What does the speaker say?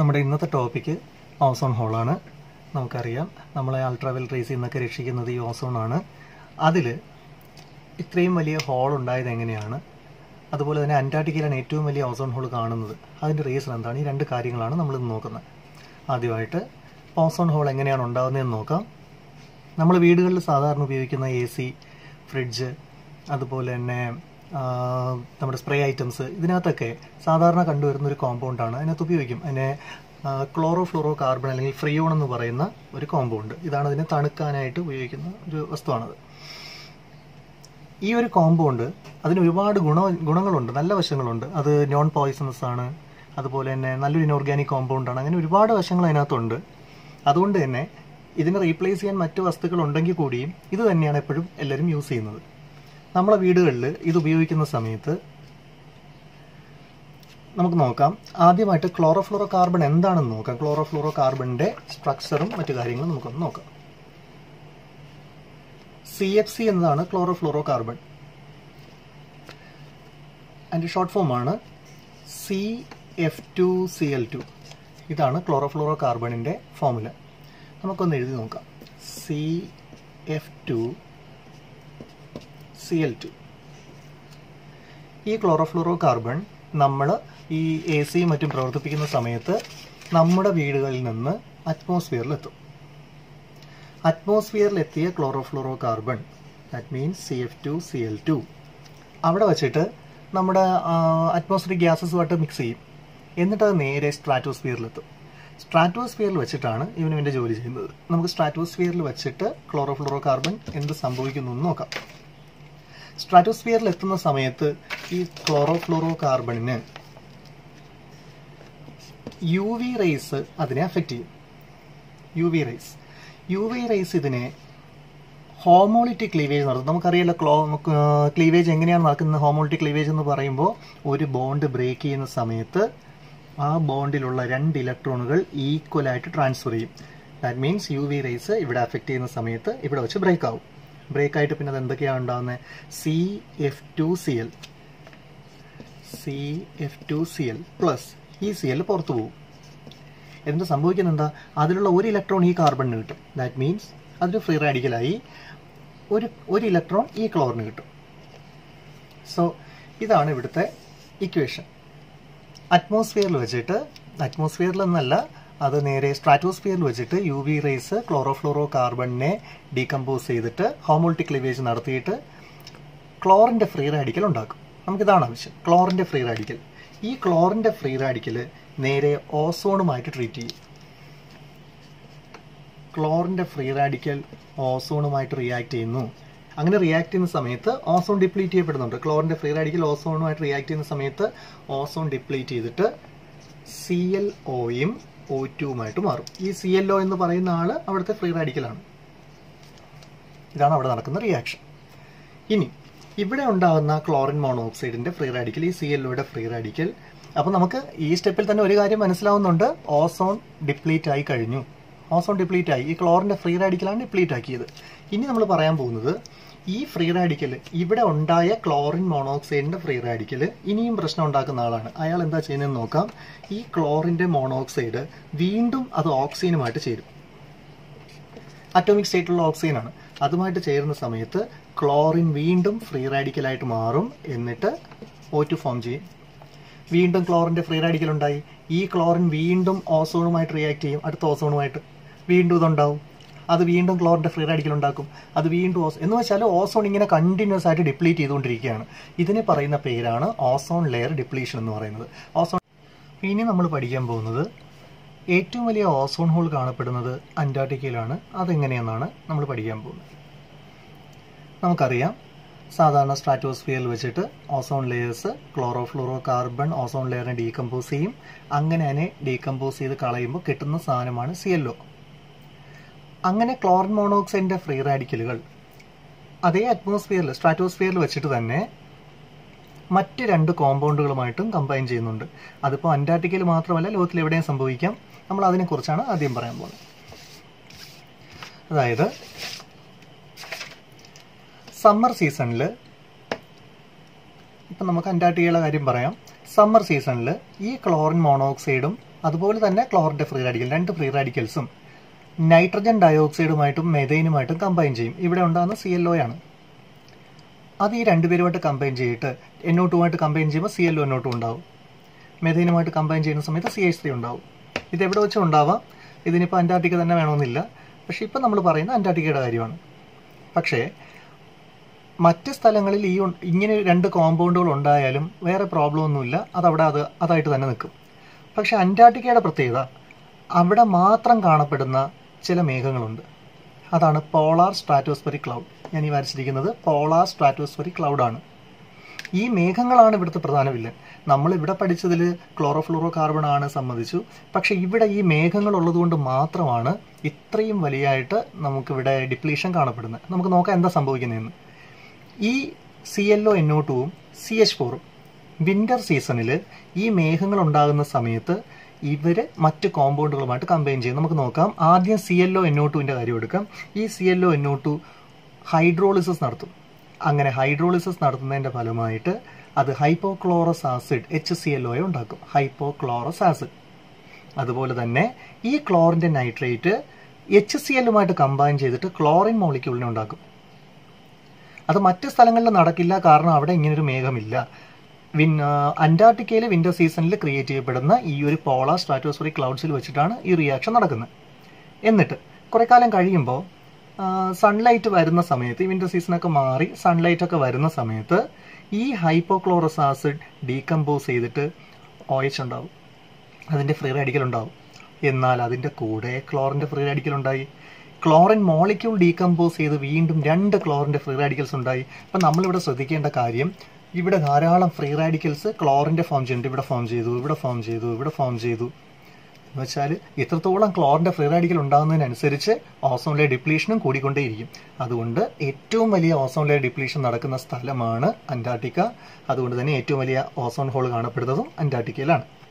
നമ്മുടെ ഇന്നത്തെ topic ozone ഹോളാണ് നമുക്കറിയാം നമ്മളെ അൾട്രാവെൽ റേസിൽ നിന്നൊക്കെ രക്ഷിക്കുന്നത് ഈ ഓസോണാണ് അതിൽ ഇത്രയും വലിയ ഹോൾ ഉണ്ടായത് എങ്ങനെയാണ് അതുപോലെ തന്നെ അന്റാർട്ടിക്കയിലാണ് ഏറ്റവും വലിയ ഓസോൺ ഹോൾ കാണുന്നത് അതിൻ്റെ റീസൺ എന്താണ് ഈ രണ്ട് കാര്യങ്ങളാണ് നമ്മൾ ഇന്ന് നോക്കുന്നത് ആദ്യമായിട്ട് ഓസോൺ ഹോൾ എങ്ങനെയാണ് ഉണ്ടാകുന്നതെന്ന് നോക്കാം നമ്മൾ വീടുകളിൽ സാധാരണ ഉപയോഗിക്കുന്ന എ സി ഫ്രിഡ്ജ് അതുപോലെ തന്നെ ആ, നമ്മുടെ സ്പ്രേ ഐറ്റംസ് ഇതിനകത്തൊക്കെ സാധാരണ കണ്ടുവരുന്ന ഒരു കോമ്പൗണ്ടാണ് അതിനകത്ത് ഉപയോഗിക്കും അതിനെ ക്ലോറോ ഫ്ലോറോ കാർബൺ അല്ലെങ്കിൽ ഫ്രിയോൺ എന്ന് പറയുന്ന ഒരു കോമ്പൗണ്ട് ഇതാണ് അതിനെ തണുക്കാനായിട്ട് ഉപയോഗിക്കുന്ന ഒരു വസ്തുവാണത് ഈ ഒരു കോമ്പൗണ്ട് അതിന് ഒരുപാട് ഗുണ ഗുണങ്ങളുണ്ട് നല്ല വശങ്ങളുണ്ട് അത് നോൺ പോയിസണസ് ആണ് അതുപോലെ തന്നെ നല്ലൊരു ഇനോർഗാനിക് കോമ്പൗണ്ടാണ് അങ്ങനെ ഒരുപാട് വശങ്ങൾ അതിനകത്തുണ്ട് അതുകൊണ്ട് തന്നെ ഇതിനെ റീപ്ലേസ് ചെയ്യാൻ മറ്റു വസ്തുക്കൾ ഉണ്ടെങ്കിൽ കൂടിയും ഇത് തന്നെയാണ് എപ്പോഴും എല്ലാവരും യൂസ് ചെയ്യുന്നത് നമ്മളെ വീടുകളിൽ ഇത് ഉപയോഗിക്കുന്ന സമയത്ത് നമുക്ക് നോക്കാം ആദ്യമായിട്ട് ക്ലോറോഫ്ലോറോ കാർബൺ എന്താണെന്ന് നോക്കാം ക്ലോറോഫ്ലോറോ കാർബണിന്റെ സ്ട്രക്ചറും മറ്റു കാര്യങ്ങളും നമുക്കൊന്ന് നോക്കാം സി എഫ് സി എന്നതാണ് ക്ലോറോഫ്ലോറോ കാർബൺ അതിന്റെ ഷോർട്ട് ഫോം ആണ് C F two C L two ഇതാണ് ക്ലോറോഫ്ലോറോ കാർബണിന്റെ ഫോമുല നമുക്കൊന്ന് എഴുതി നോക്കാം C F two C L two ഈ ക്ലോറോഫ്ലോറോ കാർബൺ നമ്മൾ ഈ എ സി മറ്റും പ്രവർത്തിപ്പിക്കുന്ന സമയത്ത് നമ്മുടെ വീടുകളിൽ നിന്ന് അറ്റ്മോസ്ഫിയറിൽ എത്തും അറ്റ്മോസ്ഫിയറിൽ എത്തിയ chlorofluorocarbon that means C F two C L two അവിടെ വച്ചിട്ട് നമ്മുടെ അറ്റ്മോസ്ഫിയറിക് ഗ്യാസസുമായിട്ട് മിക്സ് ചെയ്യും എന്നിട്ട് അത് നേരെ സ്ട്രാറ്റോസ്ഫിയറിലെത്തും സ്ട്രാറ്റോസ്ഫിയറിൽ വെച്ചിട്ടാണ് ഇവൻ ഇവൻ്റെ ജോലി ചെയ്യുന്നത് നമുക്ക് സ്ട്രാറ്റോസ്ഫിയറിൽ വെച്ചിട്ട് ക്ലോറോഫ്ലോറോ കാർബൺ എന്ത് സംഭവിക്കുന്നു എന്ന് നോക്കാം സ്ട്രാറ്റോസ്ഫിയറിൽ എത്തുന്ന സമയത്ത് ഈ ക്ലോറോഫ്ലോറോ കാർബണിന് യു വി റേസ് അതിനെ അഫക്റ്റ് ചെയ്യും U V rays U V rays ഇതിനെ ഹോമോളിറ്റി ക്ലീവേജ് നടത്തും നമുക്കറിയാലോ ക്ലോ ക്ലീവേജ് എങ്ങനെയാണ് നടക്കുന്നത് ഹോമോളിറ്റി ക്ലീവേജ് എന്ന് പറയുമ്പോൾ ഒരു ബോണ്ട് ബ്രേക്ക് ചെയ്യുന്ന സമയത്ത് ആ ബോണ്ടിലുള്ള രണ്ട് ഇലക്ട്രോണുകൾ ഈക്വൽ ആയിട്ട് ട്രാൻസ്ഫർ ചെയ്യും that means U V rays ഇവിടെ അഫക്റ്റ് ചെയ്യുന്ന സമയത്ത് ഇവിടെ വെച്ച് ബ്രേക്ക് ആവും ബ്രേക്ക് ആയിട്ട് പിന്നെ അത് എന്തൊക്കെയാണ് ഉണ്ടാകുന്നത് C F two C L C F two C L plus ഈ സി എൽ പുറത്തു പോകും എന്നിട്ട് സംഭവിക്കുന്നത് എന്താ അതിലുള്ള ഒരു ഇലക്ട്രോൺ ഈ കാർബണിന് കിട്ടും ദാറ്റ് മീൻസ് അതൊരു ഫ്രീ റാഡിക്കലായി ഒരു ഒരു ഇലക്ട്രോൺ ഈ ക്ലോറിന് കിട്ടും സോ ഇതാണ് ഇവിടുത്തെ ഇക്വേഷൻ അറ്റ്മോസ്ഫിയറിൽ വെച്ചിട്ട് അറ്റ്മോസ്ഫിയറിൽ എന്നല്ല അത് നേരെ സ്ട്രാറ്റോസ്ഫിയറിൽ വെച്ചിട്ട് യു വി റേസ് ക്ലോറോഫ്ലോറോ കാർബണിനെ ഡീകമ്പോസ് ചെയ്തിട്ട് ഹോമോൾട്ടിക് ക്ലിവേജ് നടത്തിയിട്ട് ക്ലോറിന്റെ ഫ്രീ റാഡിക്കൽ ഉണ്ടാക്കും നമുക്കിതാണ് ആവശ്യം ക്ലോറിന്റെ ഫ്രീ റാഡിക്കൽ ഈ ക്ലോറിന്റെ ഫ്രീ റാഡിക്കൽ നേരെ ഓസോണുമായിട്ട് ട്രീറ്റ് ചെയ്യും ക്ലോറിന്റെ ഫ്രീ റാഡിക്കൽ ഓസോണുമായിട്ട് റിയാക്ട് ചെയ്യുന്നു അങ്ങനെ റിയാക്ട് ചെയ്യുന്ന സമയത്ത് ഓസോൺ ഡിപ്ലീറ്റ് ചെയ്യപ്പെടുന്നുണ്ട് ക്ലോറിന്റെ ഫ്രീ റാഡിക്കൽ ഓസോണുമായിട്ട് റിയാക്ട് ചെയ്യുന്ന സമയത്ത് ഓസോൺ ഡിപ്ലീറ്റ് ചെയ്തിട്ട് സി എൽ ഒയും ഒ ടുവുമായിട്ട് മാറും ഈ സി എൽ ഒ എന്ന് പറയുന്ന ആള് അവിടുത്തെ ഫ്രീ റാഡിക്കലാണ് ഇതാണ് അവിടെ നടക്കുന്ന റിയാക്ഷൻ ഇനി ഇവിടെ ഉണ്ടാകുന്ന ക്ലോറിൻ മോണോക്സൈഡിന്റെ ഫ്രീ റാഡിക്കൽ ഈ സി എൽ ഒയുടെ ഫ്രീ റാഡിക്കൽ അപ്പൊ നമുക്ക് ഈ സ്റ്റെപ്പിൽ തന്നെ ഒരു കാര്യം മനസ്സിലാവുന്നുണ്ട് ഓസോൺ ഡിപ്ലീറ്റ് ആയി കഴിഞ്ഞു ഓസോൺ ഡിപ്ലീറ്റ് ആയി ഈ ക്ലോറിന്റെ ഫ്രീ റാഡിക്കലാണ് ഡിപ്ലീറ്റ് ആക്കിയത് ഇനി നമ്മൾ പറയാൻ പോകുന്നത് ഈ ഫ്രീ റാഡിക്കൽ ഇവിടെ ഉണ്ടായ ക്ലോറിൻ മോണോക്സൈഡിന്റെ ഫ്രീ റാഡിക്കൽ ഇനിയും പ്രശ്നം ഉണ്ടാക്കുന്ന ആളാണ് അയാൾ എന്താ ചെയ്യുന്നതെന്ന് നോക്കാം ഈ ക്ലോറിന്റെ മോണോക്സൈഡ് വീണ്ടും അത് ഓക്സിജനുമായിട്ട് ചേരും അറ്റോമിക് സ്റ്റേറ്റിലുള്ള ഓക്സിജൻ ആണ് അതുമായിട്ട് ചേരുന്ന സമയത്ത് ക്ലോറിൻ വീണ്ടും ഫ്രീ റാഡിക്കലായിട്ട് മാറും എന്നിട്ട് ഓ ടു ഫോം ചെയ്യും വീണ്ടും ക്ലോറിന്റെ ഫ്രീ റാഡിക്കൽ ഉണ്ടായി ഈ ക്ലോറിൻ വീണ്ടും ഓസോണുമായിട്ട് റിയാക്ട് ചെയ്യും അടുത്ത ഓസോണുമായിട്ട് വീണ്ടും ഇതുണ്ടാവും അത് വീണ്ടും ക്ലോറിന്റെ ഫ്രീ റാഡിക്കൽ ഉണ്ടാക്കും അത് വീണ്ടും ഓസോ എന്ന് വെച്ചാൽ ഓസോൺ ഇങ്ങനെ കണ്ടിന്യൂസ് ആയിട്ട് ഡിപ്ലീറ്റ് ചെയ്തുകൊണ്ടിരിക്കുകയാണ് ഇതിന് പറയുന്ന പേരാണ് ഓസോൺ ലെയർ ഡിപ്ലീഷൻ എന്ന് പറയുന്നത് ഓസോൺ ഇനി നമ്മൾ പഠിക്കാൻ പോകുന്നത് ഏറ്റവും വലിയ ഓസോൺ ഹോൾ കാണപ്പെടുന്നത് അന്റാർട്ടിക്കയിലാണ് അതെങ്ങനെയെന്നാണ് നമ്മൾ പഠിക്കാൻ പോകുന്നത് നമുക്കറിയാം സാധാരണ സ്ട്രാറ്റോസ്ഫിയറിൽ വെച്ചിട്ട് ozone layers chlorofluorocarbon ozone ലെയറിനെ ഡീകമ്പോസ് ചെയ്യും അങ്ങനെ അതിനെ ഡീകമ്പോസ് ചെയ്ത് കളയുമ്പോൾ കിട്ടുന്ന സാധനമാണ് സി എൽ ഒ അങ്ങനെ ക്ലോറിൻ മോണോക്സൈഡിന്റെ ഫ്രീ റാഡിക്കലുകൾ അതേ അറ്റ്മോസ്ഫിയറിൽ സ്ട്രാറ്റോസ്ഫിയറിൽ വെച്ചിട്ട് തന്നെ മറ്റ് രണ്ട് കോമ്പൗണ്ടുകളുമായിട്ടും കമ്പൈൻ ചെയ്യുന്നുണ്ട് അതിപ്പോൾ അന്റാർട്ടിക്കയിൽ മാത്രമല്ല ലോകത്തിൽ എവിടെയും സംഭവിക്കാം നമ്മൾ അതിനെക്കുറിച്ചാണ് ആദ്യം പറയാൻ പോകുന്നത് അതായത് സമ്മർ സീസണിൽ ഇപ്പം നമുക്ക് അന്റാർട്ടിക്കയുടെ കാര്യം പറയാം സമ്മർ സീസണിൽ ഈ ക്ലോറിൻ മോണോക്സൈഡും അതുപോലെ തന്നെ ക്ലോറിന്റെ ഫ്രീ റാഡിക്കൽ രണ്ട് ഫ്രീ റാഡിക്കൽസും നൈട്രജൻ ഡയോക്സൈഡുമായിട്ടും മെഥൈനുമായിട്ടും കമ്പൈൻ ചെയ്യും ഇവിടെ ഉണ്ടാകുന്ന സി എൽ ഒ ആണ് അത് ഈ രണ്ടുപേരുമായിട്ട് കമ്പൈൻ ചെയ്തിട്ട് എന്നോ ആയിട്ട് കമ്പൈൻ ചെയ്യുമ്പോൾ സി എൽ ഒ എന്നോട്ടും ഉണ്ടാവും മെഥൈനുമായിട്ട് കമ്പൈൻ ചെയ്യുന്ന സമയത്ത് സി എച്ച് ത്രീ ഉണ്ടാവും ഇത് എവിടെ വെച്ചും ഉണ്ടാവാം ഇതിനിപ്പോൾ അന്റാർട്ടിക്ക തന്നെ വേണമെന്നില്ല പക്ഷേ ഇപ്പം നമ്മൾ പറയുന്നത് അന്റാർട്ടിക്കയുടെ കാര്യമാണ് പക്ഷേ മറ്റ് സ്ഥലങ്ങളിൽ ഈ ഉൺ- ഇങ്ങനെ രണ്ട് കോമ്പൗണ്ടുകൾ ഉണ്ടായാലും വേറെ പ്രോബ്ലം ഒന്നുമില്ല അതവിടെ അത് അതായിട്ട് തന്നെ നിൽക്കും പക്ഷെ അന്റാർട്ടിക്കയുടെ പ്രത്യേകത അവിടെ മാത്രം കാണപ്പെടുന്ന ചില മേഘങ്ങളുണ്ട് അതാണ് പോളാർ സ്ട്രാറ്റോസ്ഫറിക് ക്ലൗഡ് ഞാൻ ഈ വരച്ചിരിക്കുന്നത് പോളാർ സ്ട്രാറ്റോസ്ഫറിക് ക്ലൗഡാണ് ഈ മേഘങ്ങളാണ് ഇവിടുത്തെ പ്രധാന വില്ലൻ നമ്മൾ ഇവിടെ പഠിച്ചതിൽ ക്ലോറോഫ്ലൂറോ കാർബൺ ആണ് സമ്മതിച്ചു പക്ഷെ ഇവിടെ ഈ മേഘങ്ങൾ ഉള്ളതുകൊണ്ട് മാത്രമാണ് ഇത്രയും വലിയായിട്ട് നമുക്കിവിടെ ഡിപ്ലീഷൻ കാണപ്പെടുന്നത് നമുക്ക് നോക്കാം എന്താ സംഭവിക്കുന്നതെന്ന് ഈ സി എൽ ഒ എന്നോ ടുവും സി എച്ച് ഫോറും വിന്റർ സീസണിൽ ഈ മേഘങ്ങൾ ഉണ്ടാകുന്ന സമയത്ത് ഇവര് മറ്റ് കോമ്പൗണ്ടുകളുമായിട്ട് കമ്പൈൻ ചെയ്യും നമുക്ക് നോക്കാം ആദ്യം സി എൽ ഒ എന്നോ ടുവിൻ്റെ കാര്യം എടുക്കാം ഈ സി എൽ ഒ എന്നോ ടു ഹൈഡ്രോളിസിസ് നടത്തും അങ്ങനെ ഹൈഡ്രോളിസിസ് നടത്തുന്നതിന്റെ ഫലമായിട്ട് അത് hypochlorous acid H C L O ഉണ്ടാക്കും ഹൈപ്പോക്ലോറസ് ആസിഡ് അതുപോലെ തന്നെ ഈ ക്ലോറിന്റെ നൈട്രേറ്റ് എച്ച് സി എല്ലുമായിട്ട് കമ്പൈൻ ചെയ്തിട്ട് ക്ലോറിൻ മോളിക്യൂളിനെ ഉണ്ടാക്കും അത് മറ്റ് സ്ഥലങ്ങളിൽ നടക്കില്ല കാരണം അവിടെ ഇങ്ങനൊരു മേഘമില്ല വിൻ അന്റാർട്ടിക്കയിലെ വിന്റർ സീസണിൽ ക്രിയേറ്റ് ചെയ്യപ്പെടുന്ന ഈ ഒരു പോളാർ സ്ട്രാറ്റോസ്ഫറിക് ക്ലൗഡ്സിൽ വെച്ചിട്ടാണ് ഈ റിയാക്ഷൻ നടക്കുന്നത് എന്നിട്ട് കുറെ കാലം കഴിയുമ്പോൾ സൺലൈറ്റ് വരുന്ന സമയത്ത് ഈ വിന്റർ സീസണൊക്കെ മാറി സൺലൈറ്റ് ഒക്കെ വരുന്ന സമയത്ത് ഈ ഹൈപ്പോക്ലോറസ് ആസിഡ് ഡീകമ്പോസ് ചെയ്തിട്ട് ഒ എച്ച് ഉണ്ടാവും അതിന്റെ ഫ്രീ റാഡിക്കൽ ഉണ്ടാവും എന്നാൽ അതിന്റെ കൂടെ ക്ലോറിന്റെ ഫ്രീ റാഡിക്കൽ ഉണ്ടായി ക്ലോറിൻ മോളിക്യൂൾ ഡീകമ്പോസ് ചെയ്ത് വീണ്ടും രണ്ട് ക്ലോറിന്റെ ഫ്രീ റാഡിക്കൽസ് ഉണ്ടായി അപ്പം നമ്മളിവിടെ ശ്രദ്ധിക്കേണ്ട കാര്യം ഇവിടെ ധാരാളം ഫ്രീ റാഡിക്കൽസ് ക്ലോറിന്റെ ഫോം ചെയ്യുന്നുണ്ട് ഇവിടെ ഫോം ചെയ്തു ഇവിടെ ഫോം ചെയ്തു ഇവിടെ ഫോം ചെയ്തു എന്ന് വെച്ചാൽ ഇത്രത്തോളം ക്ലോറിന്റെ ഫ്രീ റാഡിക്കൽ ഉണ്ടാകുന്നതിനനുസരിച്ച് ഓസോൺ ലെയർ ഡിപ്ലീഷനും കൂടിക്കൊണ്ടേയിരിക്കും അതുകൊണ്ട് ഏറ്റവും വലിയ ഓസോൺ ലെയർ ഡിപ്ലീഷൻ നടക്കുന്ന സ്ഥലമാണ് അന്റാർട്ടിക്ക അതുകൊണ്ട് തന്നെ ഏറ്റവും വലിയ ഓസോൺ ഹോൾ കാണപ്പെടുന്നതും അന്റാർട്ടിക്കയിലാണ്